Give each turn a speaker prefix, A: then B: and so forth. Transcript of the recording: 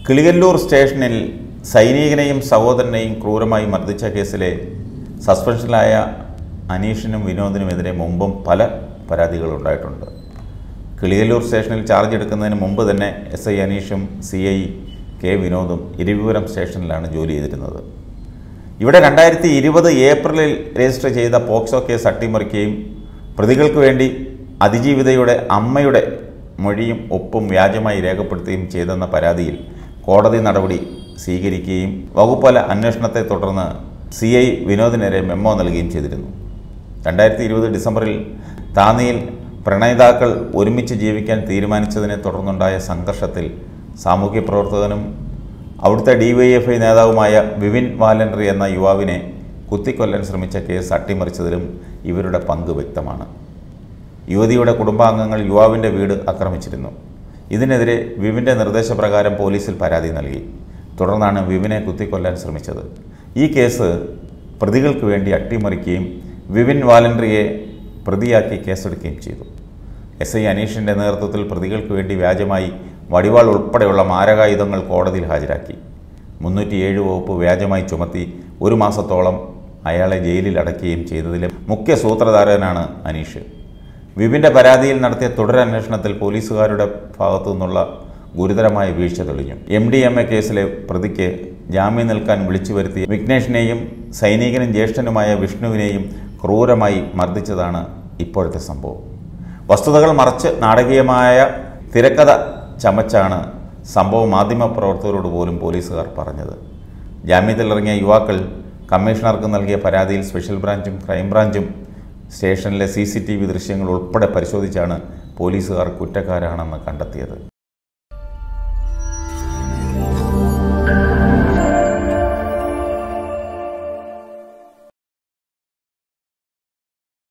A: കിളികല്ലൂർ സ്റ്റേഷനിൽ സൈനികനെയും സഹോദരനെയും ക്രൂരമായി മർദ്ദിച്ച കേസിലെ സസ്പെൻഷനിലായ അനീഷിനും വിനോദിനുമെതിരെ മുമ്പും പല പരാതികളുണ്ടായിട്ടുണ്ട് കിളികല്ലൂർ സ്റ്റേഷനിൽ ചാർജ് എടുക്കുന്നതിന് മുമ്പ് തന്നെ എസ് ഐ അനീഷും സി ഐ കെ വിനോദും ഇരവിപുരം സ്റ്റേഷനിലാണ് ജോലി ചെയ്തിരുന്നത് ഇവിടെ രണ്ടായിരത്തി ഇരുപത് ഏപ്രിലിൽ രജിസ്റ്റർ ചെയ്ത പോക്സോ കേസ് അട്ടിമറിക്കുകയും പ്രതികൾക്ക് വേണ്ടി അതിജീവിതയുടെ അമ്മയുടെ മൊഴിയും ഒപ്പും വ്യാജമായി രേഖപ്പെടുത്തുകയും ചെയ്തെന്ന പരാതിയിൽ കോടതി നടപടി സ്വീകരിക്കുകയും വകുപ്പല അന്വേഷണത്തെ തുടർന്ന് സി ഐ വിനോദിനെതിരെ മെമ്മോ നൽകുകയും ചെയ്തിരുന്നു രണ്ടായിരത്തി ഇരുപത് ഡിസംബറിൽ താന്നിയിൽ പ്രണയിതാക്കൾ ഒരുമിച്ച് ജീവിക്കാൻ തീരുമാനിച്ചതിനെ തുടർന്നുണ്ടായ സംഘർഷത്തിൽ സാമൂഹ്യ പ്രവർത്തകനും അവിടുത്തെ ഡിവൈഎഫ്ഐ നേതാവുമായ വിവിൻ വാലൻട്രി എന്ന യുവാവിനെ കുത്തിക്കൊല്ലാൻ ശ്രമിച്ച കേസ് അട്ടിമറിച്ചതിലും ഇവരുടെ പങ്ക് വ്യക്തമാണ് യുവതിയുടെ കുടുംബാംഗങ്ങൾ യുവാവിൻ്റെ വീട് ആക്രമിച്ചിരുന്നു ഇതിനെതിരെ വിവിൻ്റെ നിർദ്ദേശപ്രകാരം പോലീസിൽ പരാതി നൽകി തുടർന്നാണ് വിവിനെ കുത്തിക്കൊല്ലാൻ ശ്രമിച്ചത് ഈ കേസ് പ്രതികൾക്ക് വേണ്ടി അട്ടിമറിക്കുകയും വിവിൻ വാലൻട്രിയെ പ്രതിയാക്കി കേസെടുക്കുകയും ചെയ്തു എസ് ഐ അനീഷിൻ്റെ നേതൃത്വത്തിൽ പ്രതികൾക്ക് വേണ്ടി വ്യാജമായി വടിവാൾ ഉൾപ്പെടെയുള്ള മാരകായുധങ്ങൾ കോടതിയിൽ ഹാജരാക്കി മുന്നൂറ്റിയേഴ് വകുപ്പ് വ്യാജമായി ചുമത്തി ഒരു മാസത്തോളം അയാളെ ജയിലിൽ അടയ്ക്കുകയും ചെയ്തതിലെ മുഖ്യ സൂത്രധാരനാണ് അനീഷ് വിപിൻ്റെ പരാതിയിൽ നടത്തിയ തുടരന്വേഷണത്തിൽ പോലീസുകാരുടെ ഭാഗത്തു നിന്നുള്ള ഗുരുതരമായ വീഴ്ച തെളിഞ്ഞു എം ഡി എം എ കേസിലെ പ്രതിക്ക് ജാമ്യം നിൽക്കാൻ വിളിച്ചു വരുത്തിയ വിഘ്നേഷിനെയും സൈനികനും ജ്യേഷ്ഠനുമായ വിഷ്ണുവിനെയും ക്രൂരമായി മർദ്ദിച്ചതാണ് ഇപ്പോഴത്തെ സംഭവം വസ്തുതകൾ മറച്ച് നാടകീയമായ തിരക്കഥ ചമച്ചാണ് സംഭവം മാധ്യമപ്രവർത്തകരോട് പോലും പോലീസുകാർ പറഞ്ഞത് ജാമ്യത്തിലിറങ്ങിയ യുവാക്കൾ കമ്മീഷണർക്ക് നൽകിയ പരാതിയിൽ സ്പെഷ്യൽ ബ്രാഞ്ചും ക്രൈംബ്രാഞ്ചും സ്റ്റേഷനിലെ സി സി ടി വി ദൃശ്യങ്ങൾ ഉൾപ്പെടെ പരിശോധിച്ചാണ് പോലീസുകാർ കുറ്റക്കാരാണെന്ന് കണ്ടെത്തിയത്